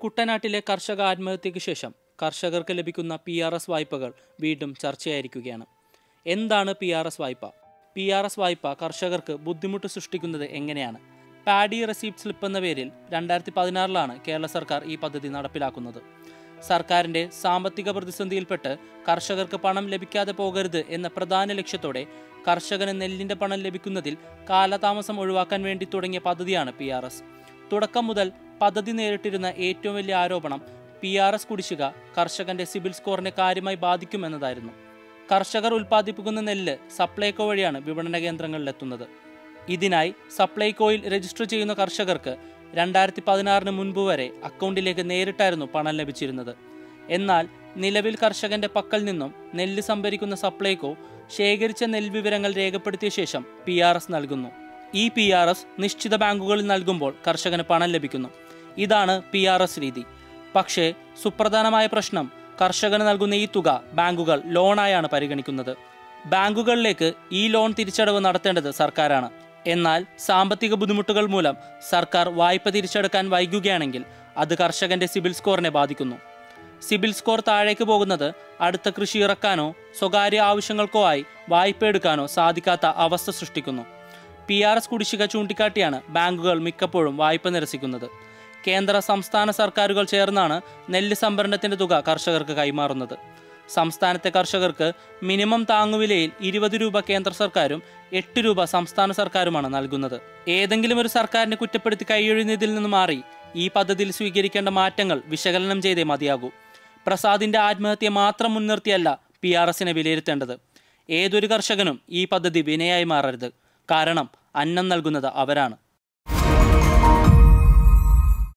കുട്ടനാട്ടിലെ കർഷക ആത്മഹത്യയ്ക്ക് ശേഷം കർഷകർക്ക് ലഭിക്കുന്ന പി ആർ എസ് വായ്പകൾ വീണ്ടും ചർച്ചയായിരിക്കുകയാണ് എന്താണ് പി ആർ എസ് വായ്പ പി ആർ എസ് വായ്പ കർഷകർക്ക് ബുദ്ധിമുട്ട് സൃഷ്ടിക്കുന്നത് എങ്ങനെയാണ് പാഡി റെസീപ്റ്റ് സ്ലിപ്പ് എന്ന പേരിൽ രണ്ടായിരത്തി പതിനാറിലാണ് കേരള സർക്കാർ ഈ പദ്ധതി നടപ്പിലാക്കുന്നത് സർക്കാരിന്റെ സാമ്പത്തിക പ്രതിസന്ധിയിൽപ്പെട്ട് കർഷകർക്ക് പണം ലഭിക്കാതെ പോകരുത് എന്ന പ്രധാന ലക്ഷ്യത്തോടെ കർഷകന് നെല്ലിന്റെ പണം ലഭിക്കുന്നതിൽ കാലതാമസം ഒഴിവാക്കാൻ വേണ്ടി തുടങ്ങിയ പദ്ധതിയാണ് പി ആർ എസ് തുടക്കം മുതൽ പദ്ധതി നേരിട്ടിരുന്ന ഏറ്റവും വലിയ ആരോപണം പി ആർ എസ് കുടിശ്ശിക കർഷകന്റെ സിബിൽ സ്കോറിനെ കാര്യമായി ബാധിക്കുമെന്നതായിരുന്നു കർഷകർ ഉൽപ്പാദിപ്പിക്കുന്ന നെല്ല് സപ്ലൈകോ വഴിയാണ് വിപണന കേന്ദ്രങ്ങളിലെത്തുന്നത് ഇതിനായി സപ്ലൈകോയിൽ രജിസ്റ്റർ ചെയ്യുന്ന കർഷകർക്ക് രണ്ടായിരത്തി പതിനാറിന് മുൻപ് വരെ അക്കൗണ്ടിലേക്ക് നേരിട്ടായിരുന്നു പണം ലഭിച്ചിരുന്നത് എന്നാൽ നിലവിൽ കർഷകന്റെ പക്കൽ നിന്നും നെല്ല് സംഭരിക്കുന്ന സപ്ലൈകോ ശേഖരിച്ച നെൽവിവരങ്ങൾ രേഖപ്പെടുത്തിയ ശേഷം പി ആർ എസ് നൽകുന്നു ഈ പി ആർ എസ് നിശ്ചിത ബാങ്കുകളിൽ നൽകുമ്പോൾ കർഷകന് പണം ലഭിക്കുന്നു ഇതാണ് പി ആർ എസ് രീതി പക്ഷേ സുപ്രധാനമായ പ്രശ്നം കർഷകന് നൽകുന്ന ഈ തുക ബാങ്കുകൾ ലോണായാണ് പരിഗണിക്കുന്നത് ബാങ്കുകളിലേക്ക് ഈ ലോൺ തിരിച്ചടവ് നടത്തേണ്ടത് സർക്കാരാണ് എന്നാൽ സാമ്പത്തിക ബുദ്ധിമുട്ടുകൾ മൂലം സർക്കാർ വായ്പ തിരിച്ചെടുക്കാൻ വൈകുകയാണെങ്കിൽ അത് കർഷകന്റെ സിബിൽ സ്കോറിനെ ബാധിക്കുന്നു സിബിൽ സ്കോർ താഴേക്ക് പോകുന്നത് അടുത്ത കൃഷി ഇറക്കാനോ സ്വകാര്യ ആവശ്യങ്ങൾക്കോ ആയി വായ്പ എടുക്കാനോ സാധിക്കാത്ത അവസ്ഥ സൃഷ്ടിക്കുന്നു പി ആർ എസ് കുടിശ്ശിക ചൂണ്ടിക്കാട്ടിയാണ് ബാങ്കുകൾ മിക്കപ്പോഴും വായ്പ നിരസിക്കുന്നത് കേന്ദ്ര സംസ്ഥാന സർക്കാരുകൾ ചേർന്നാണ് നെല്ല് സംഭരണത്തിന്റെ തുക കർഷകർക്ക് കൈമാറുന്നത് സംസ്ഥാനത്തെ കർഷകർക്ക് മിനിമം താങ്ങുവിലയിൽ ഇരുപത് രൂപ കേന്ദ്ര സർക്കാരും എട്ട് രൂപ സംസ്ഥാന സർക്കാരുമാണ് നൽകുന്നത് ഏതെങ്കിലും ഒരു സർക്കാരിനെ കുറ്റപ്പെടുത്തി കൈയൊഴിഞ്ഞതിൽ നിന്ന് മാറി ഈ പദ്ധതിയിൽ സ്വീകരിക്കേണ്ട മാറ്റങ്ങൾ വിശകലനം ചെയ്തേ മതിയാകൂ പ്രസാദിന്റെ ആത്മഹത്യ മാത്രം മുൻനിർത്തിയല്ല പി ആർ എസിനെ വിലയിരുത്തേണ്ടത് ഏതൊരു കർഷകനും ഈ പദ്ധതി വിനയായി മാറരുത് കാരണം അന്നം നൽകുന്നത് അവരാണ്